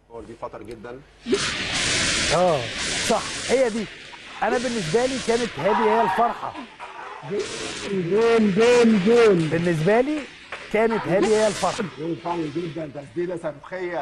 هو دي خطر جدا اه صح هي دي انا بالنسبه لي كانت هذه هي الفرحه جول جول جول بالنسبه لي كانت هذه هي الفرحه جول قوي جدا تسديده صاروخيه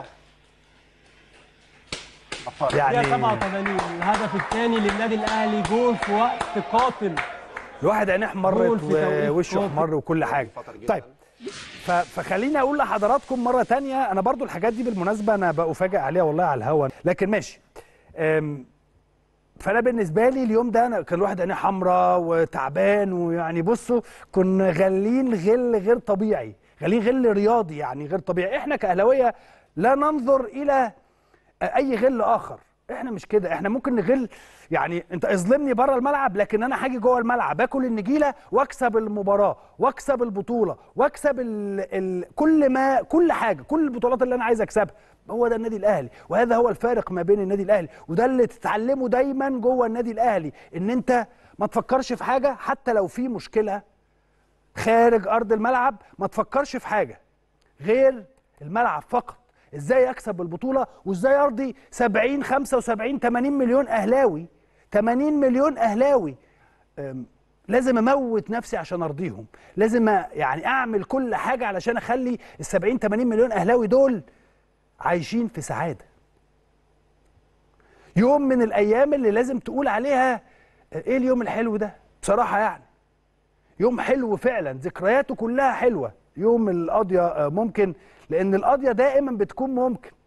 يعني دقيقة 87 الهدف الثاني للنادي الاهلي جول في وقت قاتل الواحد عينيه جول احمرت في توقيت ووشه قاتل. احمر وكل حاجه خطر جدا طيب ف- فخليني اقول لحضراتكم مره تانية انا برضو الحاجات دي بالمناسبه انا بفاجئ عليها والله على الهوا لكن ماشي أم، فانا بالنسبه لي اليوم ده انا كان الواحد عينيه حمراء وتعبان ويعني بصوا كنا غالين غل غير طبيعي غالين غل رياضي يعني غير طبيعي احنا كاهلاويه لا ننظر الى اي غل اخر احنا مش كده احنا ممكن نغل يعني انت اظلمني بره الملعب لكن انا هاجي جوه الملعب اكل النجيله واكسب المباراه واكسب البطوله واكسب ال... ال... كل ما كل حاجه كل البطولات اللي انا عايز اكسبها هو ده النادي الاهلي وهذا هو الفارق ما بين النادي الاهلي وده اللي تتعلمه دايما جوه النادي الاهلي ان انت ما تفكرش في حاجه حتى لو في مشكله خارج ارض الملعب ما تفكرش في حاجه غير الملعب فقط ازاي اكسب البطوله وازاي ارضي 70 75 80 مليون اهلاوي 80 مليون اهلاوي أم، لازم اموت نفسي عشان ارضيهم لازم أ- يعني اعمل كل حاجه علشان اخلي ال 70 80 مليون اهلاوي دول عايشين في سعاده يوم من الايام اللي لازم تقول عليها ايه اليوم الحلو ده بصراحه يعني يوم حلو فعلا ذكرياته كلها حلوه يوم القضيه آه، ممكن لان القضيه دائما بتكون ممكن